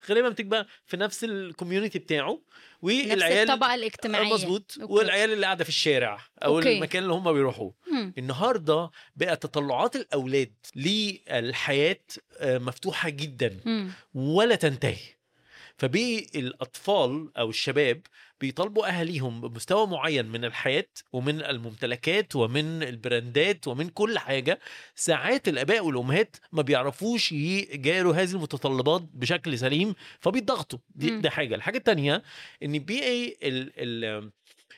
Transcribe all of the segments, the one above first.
غالبا بتبقى في نفس الكوميونتي بتاعه نفس والعيال الطبقه الاجتماعيه مظبوط أوكي. والعيال اللي قاعده في الشارع او أوكي. المكان اللي هم بيروحوه مم. النهارده بقى تطلعات الاولاد للحياه آه، مفتوحه جدا مم. ولا تنتهي فبقي الاطفال او الشباب بيطالبوا اهاليهم بمستوى معين من الحياه ومن الممتلكات ومن البراندات ومن كل حاجه ساعات الاباء والامهات ما بيعرفوش يجاروا هذه المتطلبات بشكل سليم فبيضغطوا دي, مم. دي حاجه الحاجه الثانيه ان بقي ال ال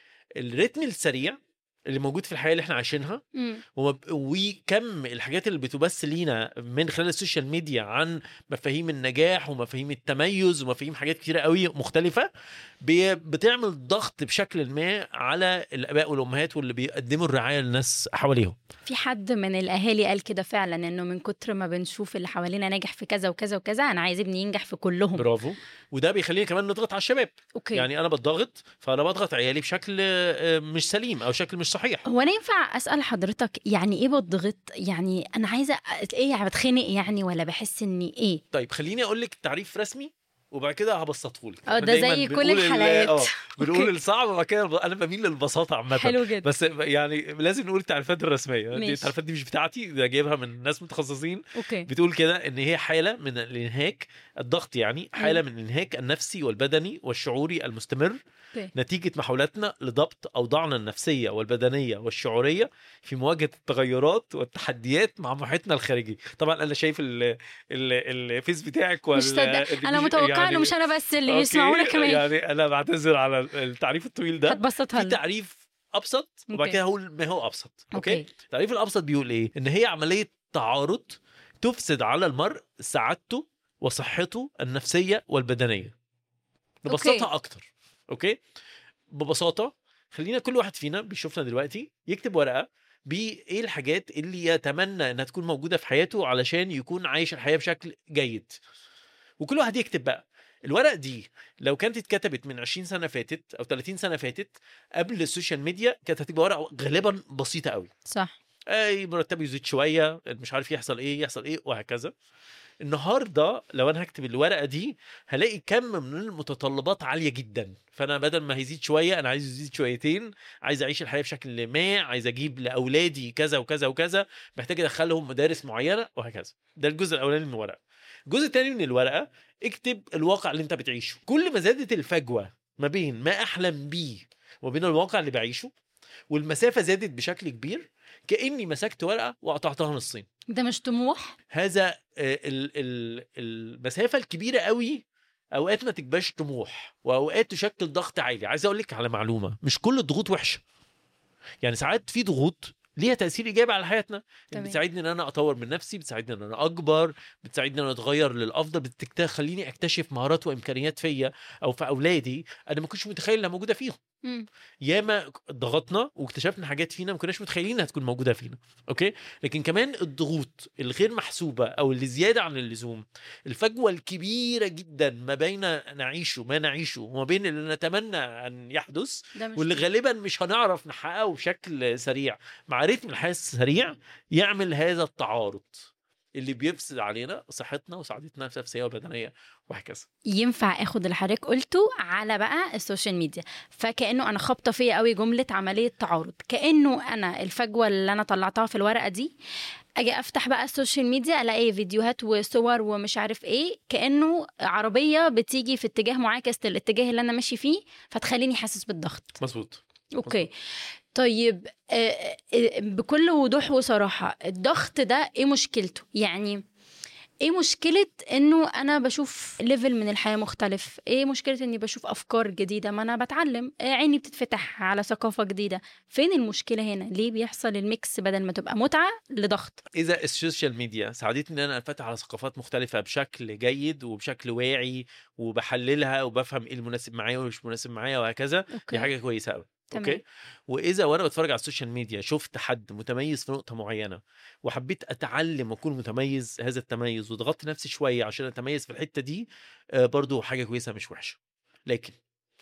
الريتم السريع اللي موجود في الحياه اللي احنا عايشينها مم. ومب- وكم الحاجات اللي بتبث لينا من خلال السوشيال ميديا عن مفاهيم النجاح ومفاهيم التميز ومفاهيم حاجات كتيرة قوي مختلفة بي- بتعمل ضغط بشكل ما على الآباء والأمهات واللي بيقدموا الرعاية للناس حواليهم في حد من الاهالي قال كده فعلا انه من كتر ما بنشوف اللي حوالينا ناجح في كذا وكذا وكذا انا عايز ابني ينجح في كلهم برافو وده بيخلينا كمان نضغط على الشباب اوكي يعني أنا بتضغط فأنا بضغط عيالي بشكل آه، مش سليم أو شكل مش صحيح هو انا ينفع اسال حضرتك يعني ايه بضغط يعني انا عايزه أ- ايه يعني بتخنق يعني ولا بحس اني ايه طيب خليني أقول لك تعريف رسمي وبعد كده هبسطه لك اه ده زي كل الحلقات اه بنقول أوكي. الصعب وبعد كده انا بميل للبساطه عامه حلو جدا بس يعني لازم نقول التعريفات الرسميه دي ماشي. التعريفات دي مش بتاعتي ده جايبها من ناس متخصصين اوكي بتقول كده ان هي حاله من الانهاك الضغط يعني حاله أيوة. من الانهاك النفسي والبدني والشعوري المستمر اوكي نتيجه محاولاتنا لضبط اوضاعنا النفسيه والبدنيه والشعوريه في مواجهه التغيرات والتحديات مع محيطنا الخارجي طبعا انا شايف ال ال الفيس بتاعك وال مش صدق انا متوقعه انه مش انا بس اللي أوكي، يسمعونا كمان يعني انا بعتذر على التعريف الطويل ده هتبسطها في لنا تعريف ابسط وبعد أوكي. كده هقول ما هو ابسط اوكي, اوكي التعريف الابسط بيقول ايه ان هي عمليه تعارض تفسد على المرء سعادته وصحته النفسيه والبدنيه نبسطها أوكي. اكتر اوكي ببساطه خلينا كل واحد فينا بيشوفنا دلوقتي يكتب ورقه بايه الحاجات اللي يتمنى انها تكون موجوده في حياته علشان يكون عايش الحياه بشكل جيد وكل واحد يكتب بقى الورق دي لو كانت اتكتبت من 20 سنه فاتت او 30 سنه فاتت قبل السوشيال ميديا كانت هتبقى ورقه غالبا بسيطه قوي صح اي مرتبه يزيد شويه مش عارف يحصل ايه يحصل ايه وهكذا النهارده لو انا هكتب الورقه دي هلاقي كم من المتطلبات عاليه جدا فانا بدل ما هيزيد شويه انا عايز يزيد شويتين عايز اعيش الحياه بشكل ما عايز اجيب لاولادي كذا وكذا وكذا محتاج ادخلهم مدارس معينه وهكذا ده الجزء الاولاني من الورقه الجزء الثاني من الورقه اكتب الواقع اللي انت بتعيشه كل ما زادت الفجوه ما بين ما احلم بيه وبين الواقع اللي بعيشه والمسافه زادت بشكل كبير كاني مسكت ورقه وقطعتها نصين ده مش طموح هذا آه، ال- ال- المسافه الكبيره قوي اوقات ما تبقاش طموح واوقات تشكل ضغط عالي عايز اقول لك على معلومه مش كل الضغوط وحشه يعني ساعات في ضغوط ليها تاثير ايجابي على حياتنا تمام. بتساعدني ان انا اطور من نفسي بتساعدني ان انا اكبر بتساعدني ان انا اتغير للافضل بتخليني اكتشف مهارات وامكانيات فيا او في اولادي انا ما كنتش متخيل انها موجوده فيهم مم. ياما ضغطنا واكتشفنا حاجات فينا ما كناش متخيلين انها تكون موجوده فينا اوكي لكن كمان الضغوط الغير محسوبه او اللي زياده عن اللزوم الفجوه الكبيره جدا ما بين نعيشه ما نعيشه وما بين اللي نتمنى ان يحدث ده مش واللي غالبا مش هنعرف نحققه بشكل سريع مع رتم الحياه السريع يعمل هذا التعارض اللي بيفسد علينا صحتنا وسعادتنا النفسيه والبدنيه وهكذا ينفع اخد اللي حضرتك قلته على بقى السوشيال ميديا فكانه انا خابطه فيا قوي جمله عمليه تعارض كانه انا الفجوه اللي انا طلعتها في الورقه دي اجي افتح بقى السوشيال ميديا الاقي فيديوهات وصور ومش عارف ايه كانه عربيه بتيجي في اتجاه معاكس للاتجاه اللي انا ماشي فيه فتخليني حاسس بالضغط مظبوط اوكي طيب آه، آه، بكل وضوح وصراحه الضغط ده ايه مشكلته يعني ايه مشكلة انه انا بشوف ليفل من الحياة مختلف ايه مشكلة اني بشوف افكار جديدة ما انا بتعلم آه، عيني بتتفتح على ثقافة جديدة فين المشكلة هنا ليه بيحصل الميكس بدل ما تبقى متعة لضغط اذا السوشيال ميديا ساعدتني ان انا انفتح على ثقافات مختلفه بشكل جيد وبشكل واعي وبحللها وبفهم ايه المناسب معايا والمش مناسب معايا وهكذا دي اوكي حاجه كويسه قوي تمام. اوكي واذا وانا بتفرج على السوشيال ميديا شفت حد متميز في نقطه معينه وحبيت اتعلم واكون متميز هذا التميز وضغطت نفسي شويه عشان اتميز في الحته دي آه، برضو حاجه كويسه مش وحشه لكن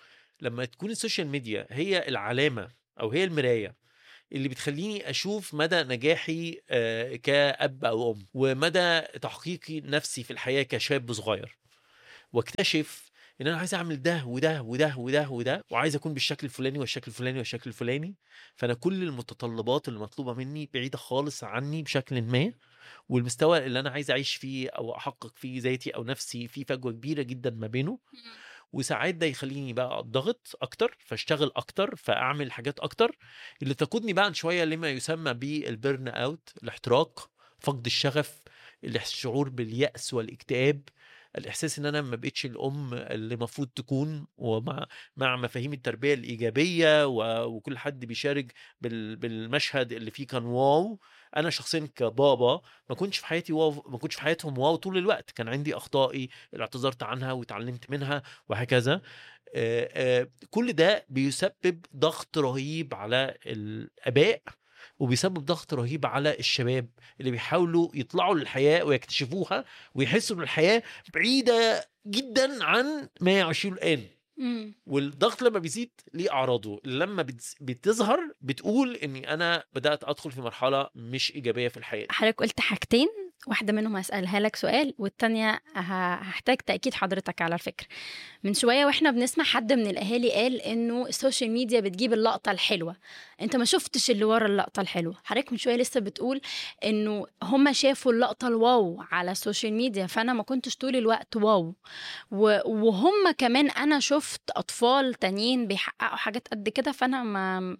لما تكون السوشيال ميديا هي العلامه او هي المرايه اللي بتخليني اشوف مدى نجاحي آه، كاب او ام ومدى تحقيقي نفسي في الحياه كشاب صغير واكتشف ان انا عايز اعمل ده وده وده وده وده وعايز اكون بالشكل الفلاني والشكل الفلاني والشكل الفلاني فانا كل المتطلبات اللي مطلوبه مني بعيده خالص عني بشكل ما والمستوى اللي انا عايز اعيش فيه او احقق فيه ذاتي او نفسي في فجوه كبيره جدا ما بينه وساعات ده يخليني بقى اضغط اكتر فاشتغل اكتر فاعمل حاجات اكتر اللي تقودني بعد شويه لما يسمى بالبرن اوت الاحتراق فقد الشغف الشعور باليأس والاكتئاب الاحساس ان انا ما بقتش الام اللي المفروض تكون ومع مع مفاهيم التربيه الايجابيه و- وكل حد بيشارك بال- بالمشهد اللي فيه كان واو انا شخصيا كبابا ما كنتش في حياتي واو ما كنتش في حياتهم واو طول الوقت كان عندي اخطائي اللي اعتذرت عنها وتعلمت منها وهكذا آه، آه، كل ده بيسبب ضغط رهيب على الاباء وبيسبب ضغط رهيب على الشباب اللي بيحاولوا يطلعوا للحياه ويكتشفوها ويحسوا ان الحياه بعيده جدا عن ما يعيشوه الان مم. والضغط لما بيزيد ليه اعراضه لما بتز- بتظهر بتقول اني انا بدات ادخل في مرحله مش ايجابيه في الحياه حضرتك قلت حاجتين واحدة منهم هسألها لك سؤال والتانية ه- هحتاج تأكيد حضرتك على الفكرة من شوية واحنا بنسمع حد من الأهالي قال إنه السوشيال ميديا بتجيب اللقطة الحلوة أنت ما شفتش اللي ورا اللقطة الحلوة حضرتك من شوية لسه بتقول إنه هما شافوا اللقطة الواو على السوشيال ميديا فأنا ما كنتش طول الوقت واو و- وهم كمان أنا شفت أطفال تانيين بيحققوا حاجات قد كده فأنا ما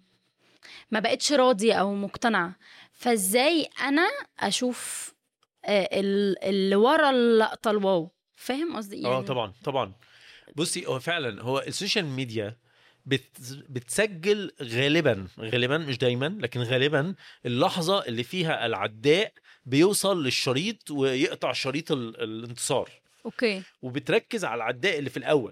ما بقتش راضية أو مقتنعة فازاي انا اشوف آه، ال- اللي ورا اللقطه الواو فاهم قصدي يعني اه طبعا طبعا بصي هو فعلا هو السوشيال ميديا بت بتسجل غالبا غالبا مش دايما لكن غالبا اللحظه اللي فيها العداء بيوصل للشريط ويقطع شريط ال- الانتصار اوكي وبتركز على العداء اللي في الاول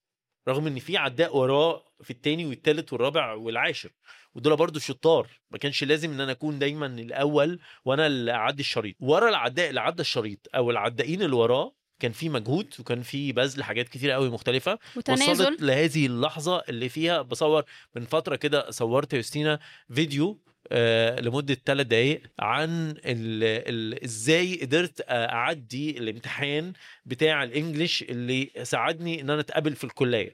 رغم ان في عداء وراه في التاني والتالت والرابع والعاشر ودول برضو شطار ما كانش لازم ان انا اكون دايما الاول وانا اللي اعدي الشريط ورا العداء اللي عدى الشريط او العدائين اللي وراه كان في مجهود وكان في بذل حاجات كتير قوي مختلفه وتنازل وصلت لهذه اللحظه اللي فيها بصور من فتره كده صورت يا يوستينا فيديو آه لمده ثلاث دقائق عن ال ال ازاي قدرت اعدي الامتحان بتاع الانجليش اللي ساعدني ان انا اتقبل في الكليه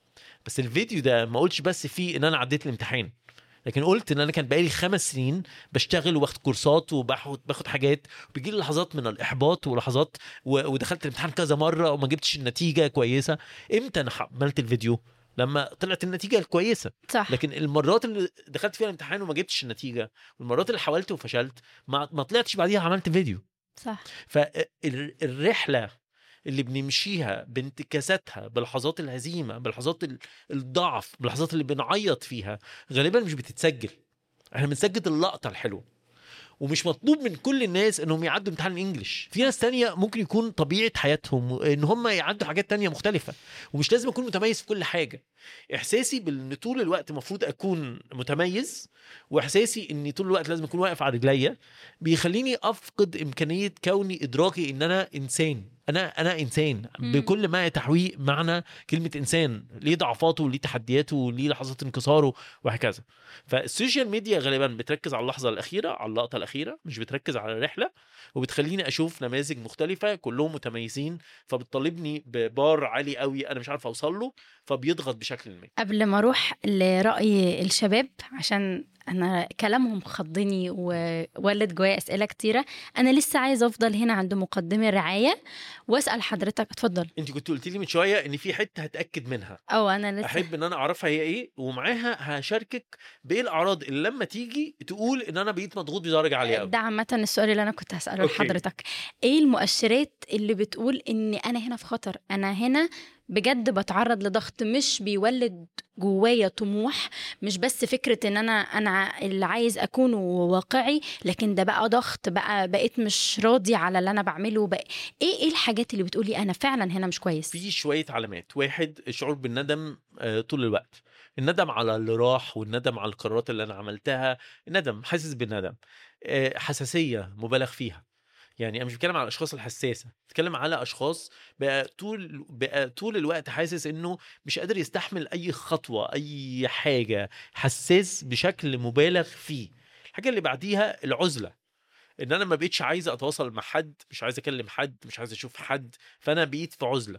بس الفيديو ده ما قلتش بس فيه ان انا عديت الامتحان لكن قلت ان انا كان بقالي خمس سنين بشتغل وباخد كورسات وباخد باخد حاجات وبيجي لي لحظات من الاحباط ولحظات و- ودخلت الامتحان كذا مره وما جبتش النتيجه كويسه امتى انا عملت الفيديو لما طلعت النتيجه الكويسه صح لكن المرات اللي دخلت فيها الامتحان وما جبتش النتيجه والمرات اللي حاولت وفشلت ما, ما طلعتش بعديها عملت فيديو صح فالرحله اللي بنمشيها بانتكاساتها بلحظات الهزيمه بلحظات ال- الضعف بلحظات اللي بنعيط فيها غالبا مش بتتسجل احنا بنسجل اللقطه الحلوه ومش مطلوب من كل الناس انهم يعدوا امتحان الانجليش في ناس تانية ممكن يكون طبيعه حياتهم ان هم يعدوا حاجات تانية مختلفه ومش لازم اكون متميز في كل حاجه احساسي بان طول الوقت المفروض اكون متميز واحساسي اني طول الوقت لازم اكون واقف على رجليا بيخليني افقد امكانيه كوني ادراكي ان انا انسان انا انا انسان مم. بكل ما تحويه معنى كلمه انسان ليه ضعفاته وليه تحدياته وليه لحظات انكساره وهكذا فالسوشيال ميديا غالبا بتركز على اللحظه الاخيره على اللقطه الاخيره مش بتركز على الرحله وبتخليني اشوف نماذج مختلفه كلهم متميزين فبتطالبني ببار عالي قوي انا مش عارف اوصل له فبيضغط بشكل ما قبل ما اروح لراي الشباب عشان انا كلامهم خضني وولد جوايا اسئله كتيره انا لسه عايزه افضل هنا عند مقدمي الرعايه واسال حضرتك اتفضل انت كنت قلت لي من شويه ان في حته هتاكد منها او انا لسه احب ان انا اعرفها هي ايه ومعاها هشاركك بايه الاعراض اللي لما تيجي تقول ان انا بقيت مضغوط بدرجه عاليه قوي ده عامة السؤال اللي أنا كنت هسأله أوكي. لحضرتك إيه المؤشرات اللي بتقول إن أنا هنا في خطر أنا هنا بجد بتعرض لضغط مش بيولد جوايا طموح مش بس فكرة إن أنا أنا اللي عايز أكونه واقعي لكن ده بقى ضغط بقى بقيت مش راضي على اللي أنا بعمله بقى إيه إيه الحاجات اللي بتقولي أنا فعلا هنا مش كويس في شويه علامات واحد الشعور بالندم آه، طول الوقت الندم على اللي راح والندم على القرارات اللي انا عملتها الندم حاسس بالندم آه، حساسيه مبالغ فيها يعني انا مش بتكلم على الاشخاص الحساسه بتكلم على اشخاص بقى طول بقى طول الوقت حاسس انه مش قادر يستحمل اي خطوه اي حاجه حساس بشكل مبالغ فيه الحاجه اللي بعديها العزله ان انا ما بقتش عايز اتواصل مع حد مش عايز اكلم حد مش عايز اشوف حد فانا بقيت في عزله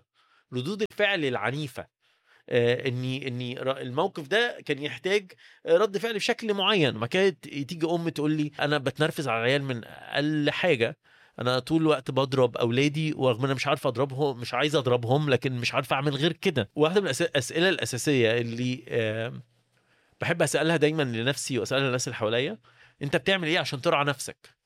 ردود الفعل العنيفه آه، اني اني ر- الموقف ده كان يحتاج آه، رد فعل بشكل معين ما كانت تيجي ام تقول لي انا بتنرفز على العيال من اقل حاجه انا طول الوقت بضرب اولادي ورغم ان انا مش عارف اضربهم مش عايز اضربهم لكن مش عارف اعمل غير كده واحده من الأس- الاسئله الاساسيه اللي آه، بحب اسالها دايما لنفسي واسالها للناس اللي حواليا انت بتعمل ايه عشان ترعى نفسك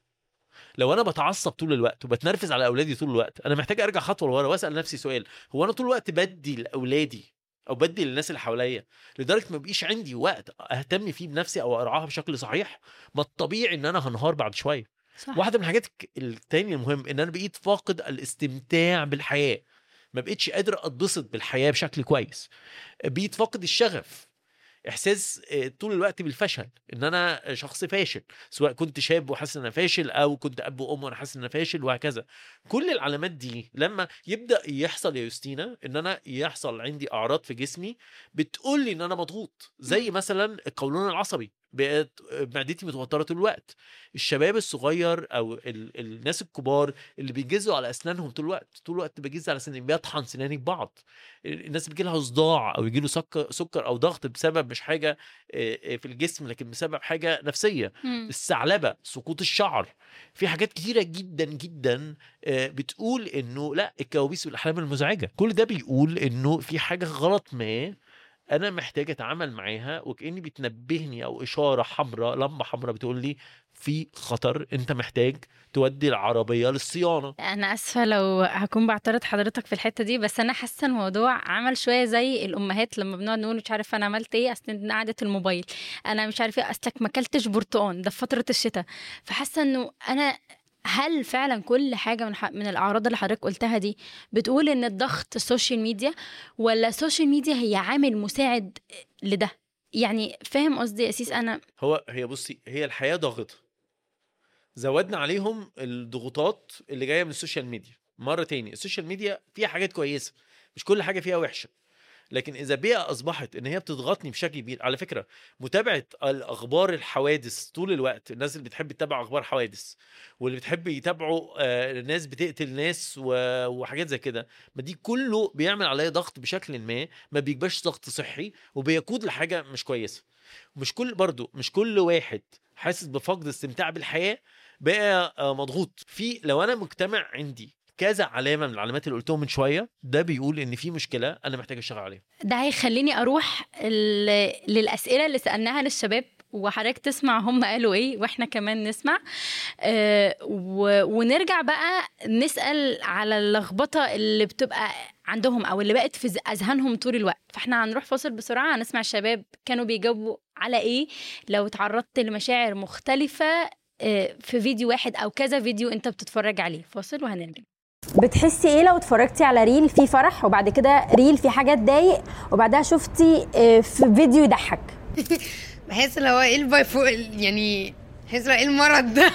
لو انا بتعصب طول الوقت وبتنرفز على اولادي طول الوقت انا محتاج ارجع خطوه لورا واسال نفسي سؤال هو انا طول الوقت بدي لاولادي او بدي للناس اللي حواليا لدرجه ما بقيش عندي وقت اهتم فيه بنفسي او ارعاها بشكل صحيح ما الطبيعي ان انا هنهار بعد شويه صح واحده من الحاجات الك- التانية المهم ان انا بقيت فاقد الاستمتاع بالحياه ما بقتش قادر اتبسط بالحياه بشكل كويس بقيت فاقد الشغف احساس آه، طول الوقت بالفشل ان انا شخص فاشل سواء كنت شاب وحاسس ان انا فاشل او كنت اب وام وانا حاسس ان انا فاشل وهكذا كل العلامات دي لما يبدا يحصل يا يوستينا ان انا يحصل عندي اعراض في جسمي بتقول لي ان انا مضغوط زي مثلا القولون العصبي بقت معدتي متوتره طول الوقت الشباب الصغير او ال... الناس الكبار اللي بيجزوا على اسنانهم طول الوقت طول الوقت بجز على سناني بيطحن سناني ببعض الناس بيجي لها صداع او يجي له سكر سكر او ضغط بسبب مش حاجه آه، آه، في الجسم لكن بسبب حاجه نفسيه مم. الثعلبه سقوط الشعر في حاجات كتيره جدا جدا آه، بتقول انه لا الكوابيس والاحلام المزعجه كل ده بيقول انه في حاجه غلط ما انا محتاج اتعامل معاها وكاني بتنبهني او اشاره حمراء لمبه حمراء بتقول لي في خطر انت محتاج تودي العربيه للصيانه انا اسفه لو هكون بعترض حضرتك في الحته دي بس انا حاسه الموضوع عمل شويه زي الامهات لما بنقعد نقول مش عارف انا عملت ايه اصل إن قعده الموبايل انا مش عارف ايه اصلك ما اكلتش برتقان ده في فتره الشتاء فحاسه انه انا هل فعلا كل حاجه من ح- من الاعراض اللي حضرتك قلتها دي بتقول ان الضغط السوشيال ميديا ولا السوشيال ميديا هي عامل مساعد لده يعني فاهم قصدي يا اسيس انا هو هي بصي هي الحياه ضاغطه زودنا عليهم الضغوطات اللي جايه من السوشيال ميديا مره تاني السوشيال ميديا فيها حاجات كويسه مش كل حاجه فيها وحشه لكن اذا بيئه اصبحت ان هي بتضغطني بشكل كبير على فكره متابعه الاخبار الحوادث طول الوقت الناس اللي بتحب تتابع اخبار حوادث واللي بتحب يتابعوا آه، ناس بتقتل ناس و- وحاجات زي كده ما دي كله بيعمل عليا ضغط بشكل ما ما بيبقاش ضغط صحي وبيقود لحاجه مش كويسه مش كل برضو مش كل واحد حاسس بفقد استمتاع بالحياه بقى آه، مضغوط في لو انا مجتمع عندي كذا علامه من العلامات اللي قلتهم من شويه ده بيقول ان في مشكله انا محتاج اشتغل عليها ده هيخليني اروح ال- للاسئله اللي سالناها للشباب وحضرتك تسمع هم قالوا ايه واحنا كمان نسمع آه و- ونرجع بقى نسال على اللخبطه اللي بتبقى عندهم او اللي بقت في ز- اذهانهم طول الوقت فاحنا هنروح فاصل بسرعه هنسمع الشباب كانوا بيجاوبوا على ايه لو تعرضت لمشاعر مختلفه آه، في فيديو واحد او كذا فيديو انت بتتفرج عليه فاصل وهنرجع بتحسي ايه لو اتفرجتي على ريل فيه فرح وبعد كده ريل فيه حاجه تضايق وبعدها شفتي آه، في فيديو يضحك بحس اللي هو ايه الباي فوق يعني بحس اللي هو ايه المرض ده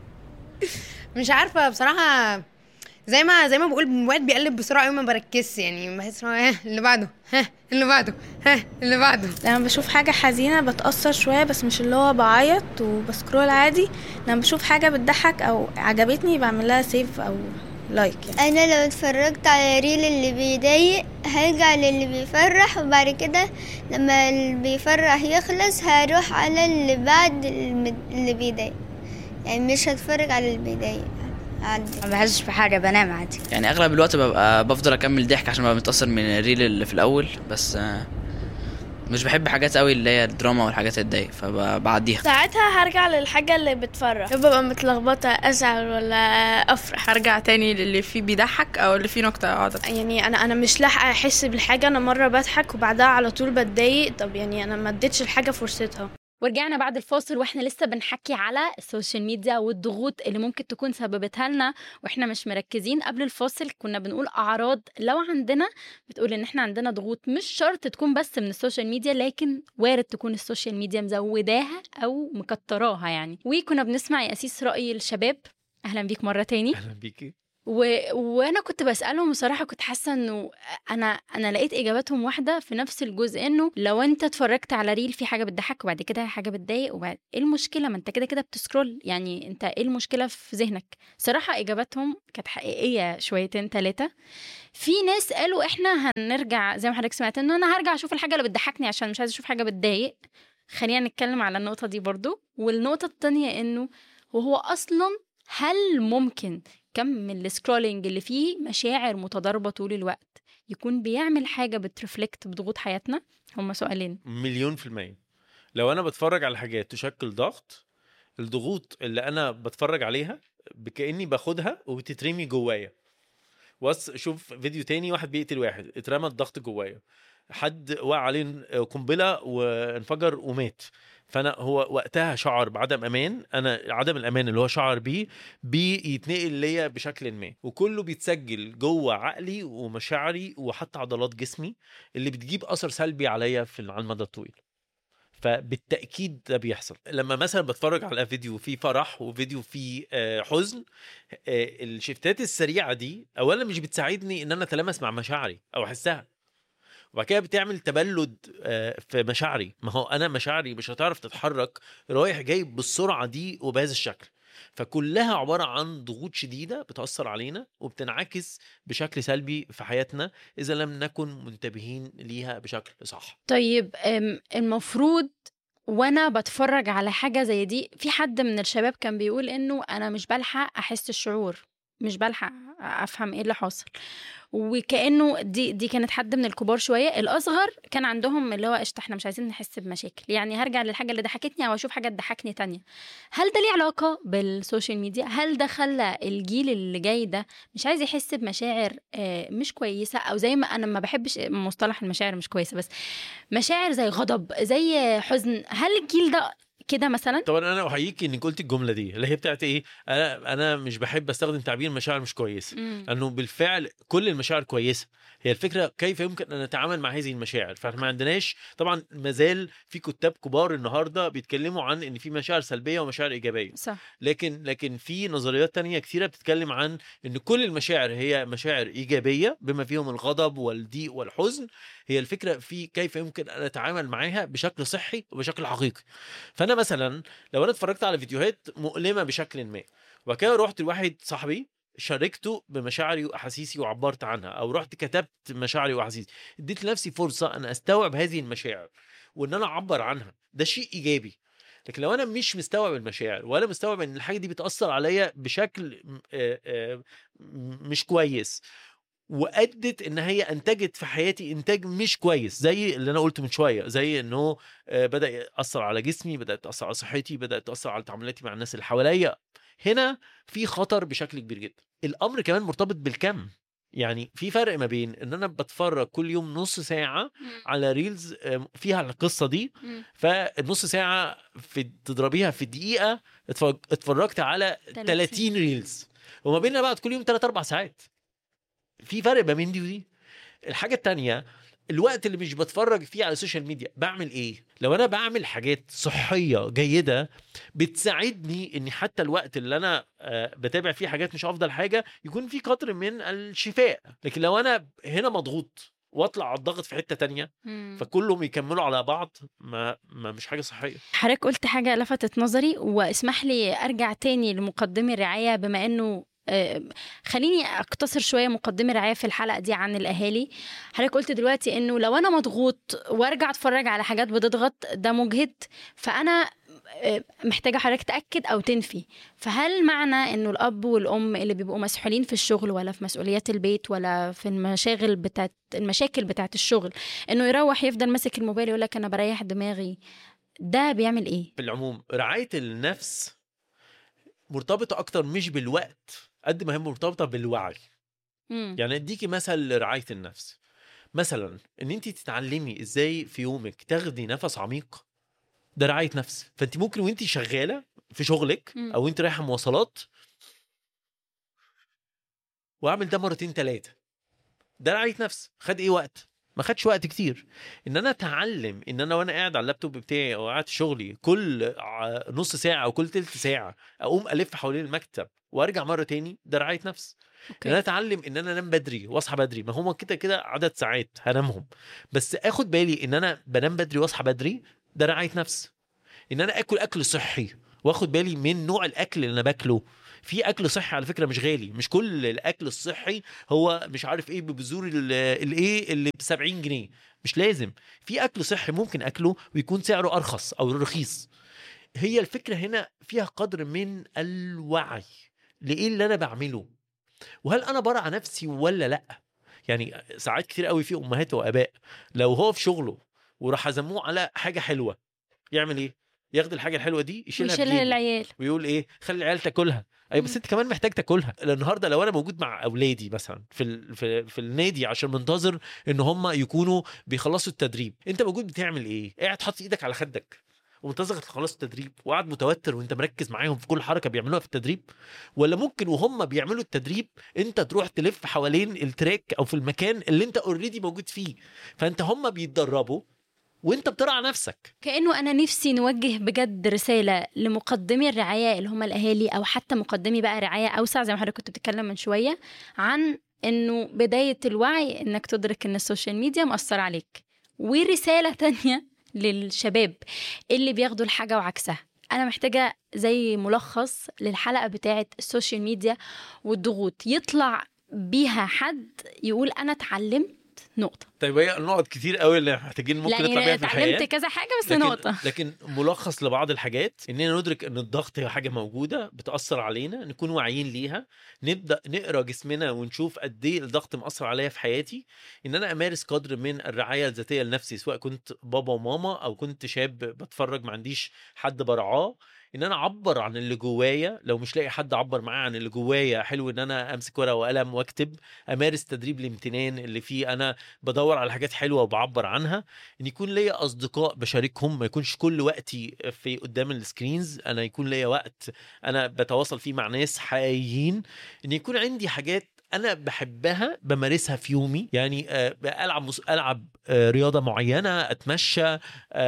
مش عارفه بصراحه زي ما زي ما بقول الموبايل بيقلب بسرعه قوي ما بركزش يعني بحس ان هو ها اللي بعده ها اللي بعده ها اللي بعده لما بشوف حاجة حزينة بتأثر شوية بس مش اللي هو بعيط وبسكرول عادي لما بشوف حاجة بتضحك أو عجبتني بعمل لها سيف أو لايك يعني انا لو اتفرجت على ريل اللي بيضايق هرجع للي بيفرح وبعد كده لما اللي بيفرح يخلص هروح على اللي بعد الم- اللي بيضايق يعني مش هتفرج على اللي بيضايق عادي ما بحسش بحاجة بنام عادي يعني اغلب الوقت ببقى بفضل اكمل ضحك عشان ببقى متاثر من الريل اللي في الاول بس آه، مش بحب حاجات قوي اللي هي الدراما والحاجات اللي تضايق فبعديها ساعتها هرجع للحاجة اللي بتفرح ببقى متلخبطة أزعل ولا أفرح هرجع تاني للي فيه بيضحك او اللي فيه نكته اقعد أضحك. يعني أنا أنا مش لاحقة أحس بالحاجة أنا مرة بضحك وبعدها على طول بتضايق طب يعني أنا ما اديتش الحاجة فرصتها ورجعنا بعد الفاصل واحنا لسه بنحكي على السوشيال ميديا والضغوط اللي ممكن تكون سببتها لنا واحنا مش مركزين قبل الفاصل كنا بنقول اعراض لو عندنا بتقول ان احنا عندنا ضغوط مش شرط تكون بس من السوشيال ميديا لكن وارد تكون السوشيال ميديا مزوداها او مكتراها يعني وكنا بنسمع يا اسيس راي الشباب اهلا بيك مره تاني اهلا بيكي و... وانا كنت بسالهم بصراحه كنت حاسه انه انا انا لقيت اجاباتهم واحده في نفس الجزء انه لو انت اتفرجت على ريل في حاجه بتضحك وبعد كده حاجه بتضايق وبعد ايه المشكله ما انت كده كده بتسكرول يعني انت ايه المشكله في ذهنك صراحه اجاباتهم كانت حقيقيه شويتين ثلاثه في ناس قالوا احنا هنرجع زي ما حضرتك سمعت انه انا هرجع اشوف الحاجه اللي بتضحكني عشان مش عايزه اشوف حاجه بتضايق خلينا نتكلم على النقطه دي برضو والنقطه التانية انه وهو اصلا هل ممكن كم السكرولينج اللي فيه مشاعر متضاربه طول الوقت يكون بيعمل حاجه بترفلكت بضغوط حياتنا هما سؤالين مليون في المية لو انا بتفرج على حاجات تشكل ضغط الضغوط اللي انا بتفرج عليها كاني باخدها وبتترمي جوايا بص شوف فيديو تاني واحد بيقتل واحد اترمى الضغط جوايا حد وقع عليه قنبله وانفجر ومات فانا هو وقتها شعر بعدم امان انا عدم الامان اللي هو شعر بيه بيتنقل ليا بشكل ما وكله بيتسجل جوه عقلي ومشاعري وحتى عضلات جسمي اللي بتجيب اثر سلبي عليا في على المدى الطويل فبالتاكيد ده بيحصل لما مثلا بتفرج على فيديو فيه فرح وفيديو فيه آه، حزن آه، الشفتات السريعه دي اولا مش بتساعدني ان انا اتلامس مع مشاعري او احسها وبعد كده بتعمل تبلد آه، في مشاعري ما هو انا مشاعري مش هتعرف تتحرك رايح جاي بالسرعه دي وبهذا الشكل فكلها عباره عن ضغوط شديده بتاثر علينا وبتنعكس بشكل سلبي في حياتنا اذا لم نكن منتبهين ليها بشكل صح طيب أم، المفروض وانا بتفرج على حاجه زي دي في حد من الشباب كان بيقول انه انا مش بلحق احس الشعور مش بلحق افهم ايه اللي حاصل وكانه دي دي كانت حد من الكبار شويه الاصغر كان عندهم اللي هو قشطه احنا مش عايزين نحس بمشاكل يعني هرجع للحاجه اللي ضحكتني او اشوف حاجه تضحكني تانية هل ده ليه علاقه بالسوشيال ميديا هل ده خلى الجيل اللي جاي ده مش عايز يحس بمشاعر آه، مش كويسه او زي ما انا ما بحبش مصطلح المشاعر مش كويسه بس مشاعر زي غضب زي حزن هل الجيل ده كده مثلا طبعا انا احييك انك قلت الجمله دي اللي هي بتاعت ايه انا انا مش بحب استخدم تعبير مشاعر مش كويسه مم. لانه بالفعل كل المشاعر كويسه هي الفكره كيف يمكن ان نتعامل مع هذه المشاعر فاحنا ما عندناش طبعا مازال في كتاب كبار النهارده بيتكلموا عن ان في مشاعر سلبيه ومشاعر ايجابيه صح لكن لكن في نظريات تانية كثيره بتتكلم عن ان كل المشاعر هي مشاعر ايجابيه بما فيهم الغضب والضيق والحزن هي الفكره في كيف يمكن ان اتعامل معاها بشكل صحي وبشكل حقيقي فانا مثلا لو انا اتفرجت على فيديوهات مؤلمه بشكل ما وبعد كده رحت لواحد صاحبي شاركته بمشاعري واحاسيسي وعبرت عنها او رحت كتبت مشاعري واحاسيسي اديت لنفسي فرصه ان استوعب هذه المشاعر وان انا اعبر عنها ده شيء ايجابي لكن لو انا مش مستوعب المشاعر ولا مستوعب ان الحاجه دي بتاثر عليا بشكل م- آه، آه، م- مش كويس وادت ان هي انتجت في حياتي انتاج مش كويس زي اللي انا قلته من شويه زي انه آه، بدا ياثر على جسمي بدات تاثر على صحتي بدات تاثر على تعاملاتي مع الناس اللي حواليا هنا في خطر بشكل كبير جدا الامر كمان مرتبط بالكم يعني في فرق ما بين ان انا بتفرج كل يوم نص ساعه على ريلز آه، فيها القصه دي مم. فالنص ساعه في تضربيها في دقيقه اتفرج- اتفرجت على 30. 30 ريلز وما بيننا بقى كل يوم 3 4 ساعات في فرق ما بين دي ودي الحاجه التانية الوقت اللي مش بتفرج فيه على السوشيال ميديا بعمل ايه لو انا بعمل حاجات صحيه جيده بتساعدني ان حتى الوقت اللي انا آه، بتابع فيه حاجات مش افضل حاجه يكون في قدر من الشفاء لكن لو انا هنا مضغوط واطلع على الضغط في حته تانية مم. فكلهم يكملوا على بعض ما, ما مش حاجه صحيه حضرتك قلت حاجة لفتت نظري واسمح لي أرجع تاني لمقدمي الرعاية بما إنه آه، خليني اقتصر شويه مقدمي الرعايه في الحلقه دي عن الاهالي حضرتك قلت دلوقتي انه لو انا مضغوط وارجع اتفرج على حاجات بتضغط ده مجهد فانا آه، محتاجه حضرتك تاكد او تنفي فهل معنى انه الاب والام اللي بيبقوا مسحولين في الشغل ولا في مسؤوليات البيت ولا في المشاغل بتاعت المشاكل بتاعت الشغل انه يروح يفضل ماسك الموبايل يقول لك انا بريح دماغي ده بيعمل ايه في العموم رعايه النفس مرتبطه اكتر مش بالوقت قد ما هي مرتبطه بالوعي مم. يعني اديكي مثل لرعايه النفس مثلا ان انت تتعلمي ازاي في يومك تاخدي نفس عميق ده رعايه نفس فانت ممكن وانت شغاله في شغلك مم. او انت رايحه مواصلات واعمل ده مرتين ثلاثه ده رعايه نفس خد ايه وقت ما خدش وقت كتير ان انا اتعلم ان انا وانا قاعد على اللابتوب بتاعي او قاعد في شغلي كل ع- نص ساعه او كل تلت ساعه اقوم الف حوالين المكتب وارجع مره تاني ده رعايه نفس ان انا اتعلم ان انا انام بدري واصحى بدري ما هو كده كده عدد ساعات هنامهم بس اخد بالي ان انا بنام بدري واصحى بدري ده رعايه نفس ان انا اكل اكل صحي واخد بالي من نوع الاكل اللي انا باكله في اكل صحي على فكره مش غالي مش كل الاكل الصحي هو مش عارف ايه ببذور ال- الايه اللي ب 70 جنيه مش لازم في اكل صحي ممكن اكله ويكون سعره ارخص او رخيص هي الفكره هنا فيها قدر من الوعي لايه اللي انا بعمله وهل انا برع نفسي ولا لا يعني ساعات كتير قوي في امهات واباء لو هو في شغله وراح عزموه على حاجه حلوه يعمل ايه ياخد الحاجه الحلوه دي يشيلها ويشيلها بجيبه. للعيال ويقول ايه خلي العيال تاكلها ايوه بس انت كمان محتاج تاكلها النهارده لو انا موجود مع اولادي مثلا في ال... في, في النادي عشان منتظر ان هم يكونوا بيخلصوا التدريب انت موجود بتعمل ايه قاعد حاطط ايدك على خدك ومنتظر تخلصوا التدريب وقاعد متوتر وانت مركز معاهم في كل حركه بيعملوها في التدريب ولا ممكن وهم بيعملوا التدريب انت تروح تلف حوالين التراك او في المكان اللي انت اوريدي موجود فيه فانت هم بيتدربوا وانت بترعى نفسك كانه انا نفسي نوجه بجد رساله لمقدمي الرعايه اللي هم الاهالي او حتى مقدمي بقى رعايه اوسع زي ما حضرتك كنت بتتكلم من شويه عن انه بدايه الوعي انك تدرك ان السوشيال ميديا مأثر عليك ورساله تانية للشباب اللي بياخدوا الحاجه وعكسها انا محتاجه زي ملخص للحلقه بتاعه السوشيال ميديا والضغوط يطلع بيها حد يقول انا اتعلمت نقطه طيب هي نقط كتير قوي اللي محتاجين ممكن لا نطلع يعني بيها في الحياه اتعلمت كذا حاجه بس لكن نقطه لكن ملخص لبعض الحاجات اننا ندرك ان الضغط هي حاجه موجوده بتاثر علينا نكون واعيين ليها نبدا نقرا جسمنا ونشوف قد ايه الضغط مأثر عليا في حياتي ان انا امارس قدر من الرعايه الذاتيه لنفسي سواء كنت بابا وماما او كنت شاب بتفرج ما عنديش حد برعاه ان انا اعبر عن اللي جوايا لو مش لاقي حد اعبر معاه عن اللي جوايا حلو ان انا امسك ورقه وقلم واكتب امارس تدريب الامتنان اللي فيه انا بدور على حاجات حلوه وبعبر عنها ان يكون ليا اصدقاء بشاركهم ما يكونش كل وقتي في قدام السكرينز انا يكون ليا وقت انا بتواصل فيه مع ناس حقيقيين ان يكون عندي حاجات انا بحبها بمارسها في يومي يعني آه، العب مس... العب آه، رياضه معينه اتمشى آه،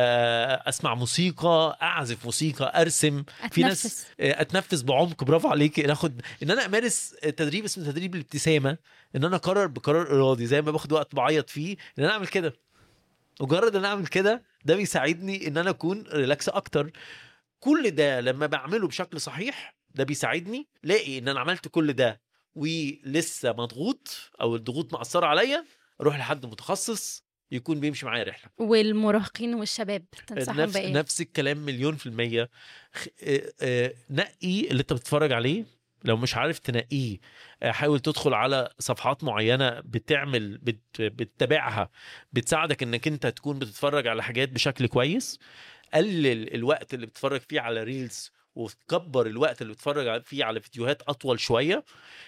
اسمع موسيقى اعزف موسيقى ارسم في ناس اتنفس آه، اتنفس بعمق برافو عليك ناخد ان انا امارس تدريب اسمه تدريب الابتسامه ان انا اقرر بقرار ارادي زي ما باخد وقت بعيط فيه ان انا اعمل كده مجرد ان أنا اعمل كده ده بيساعدني ان انا اكون ريلاكس اكتر كل ده لما بعمله بشكل صحيح ده بيساعدني لاقي ان انا عملت كل ده ولسه مضغوط او الضغوط مأثرة عليا اروح لحد متخصص يكون بيمشي معايا رحله والمراهقين والشباب تنصحهم نفس بايه نفس الكلام مليون في المية خ- آه، آه، نقي اللي انت بتتفرج عليه لو مش عارف تنقيه آه، حاول تدخل على صفحات معينة بتعمل بت بتتابعها بتساعدك انك انت تكون بتتفرج على حاجات بشكل كويس قلل الوقت اللي بتتفرج فيه على ريلز وتكبر الوقت اللي بتتفرج فيه على فيديوهات اطول شوية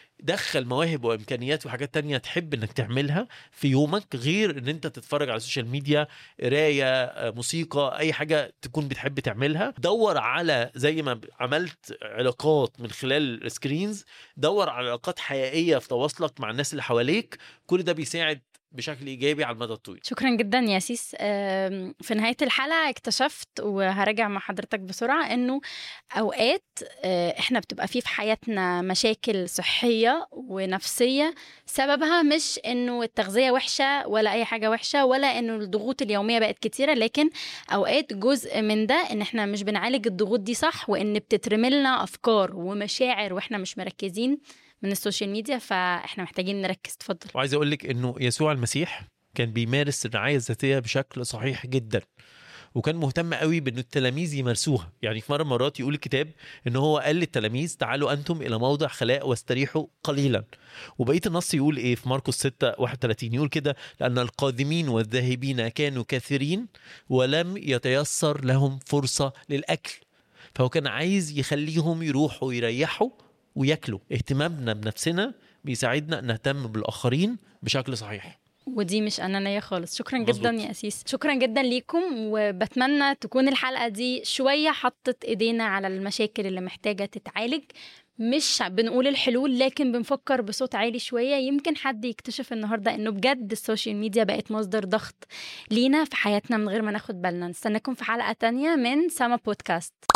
دخل مواهب وامكانيات وحاجات تانية تحب انك تعملها في يومك غير ان انت تتفرج على السوشيال ميديا قرايه آه، موسيقى اي حاجه تكون بتحب تعملها دور على زي ما عملت علاقات من خلال السكرينز دور على علاقات حقيقيه في تواصلك مع الناس اللي حواليك كل ده بيساعد بشكل ايجابي على المدى الطويل شكرا جدا يا سيس آم، في نهاية الحلقة اكتشفت وهراجع مع حضرتك بسرعة انه اوقات آه، احنا بتبقى فيه في حياتنا مشاكل صحية ونفسية سببها مش انه التغذية وحشة ولا اي حاجة وحشة ولا انه الضغوط اليومية بقت كتيرة لكن اوقات جزء من ده ان احنا مش بنعالج الضغوط دي صح وان بتترملنا افكار ومشاعر واحنا مش مركزين من السوشيال ميديا فاحنا محتاجين نركز تفضل وعايز اقول لك انه يسوع المسيح كان بيمارس الرعايه الذاتيه بشكل صحيح جدا وكان مهتم قوي بان التلاميذ يمارسوها يعني في مره من مرات يقول الكتاب ان هو قال للتلاميذ تعالوا انتم الى موضع خلاء واستريحوا قليلا وبقيه النص يقول ايه في مرقس 6 31 يقول كده لان القادمين والذاهبين كانوا كثيرين ولم يتيسر لهم فرصه للاكل فهو كان عايز يخليهم يروحوا يريحوا وياكلوا اهتمامنا بنفسنا بيساعدنا ان نهتم بالاخرين بشكل صحيح ودي مش انانيه خالص شكرا مظبوط. جدا يا اسيس شكرا جدا ليكم وبتمنى تكون الحلقه دي شويه حطت ايدينا على المشاكل اللي محتاجه تتعالج مش بنقول الحلول لكن بنفكر بصوت عالي شوية يمكن حد يكتشف النهاردة انه بجد السوشيال ميديا بقت مصدر ضغط لينا في حياتنا من غير ما ناخد بالنا نستناكم في حلقة تانية من سما بودكاست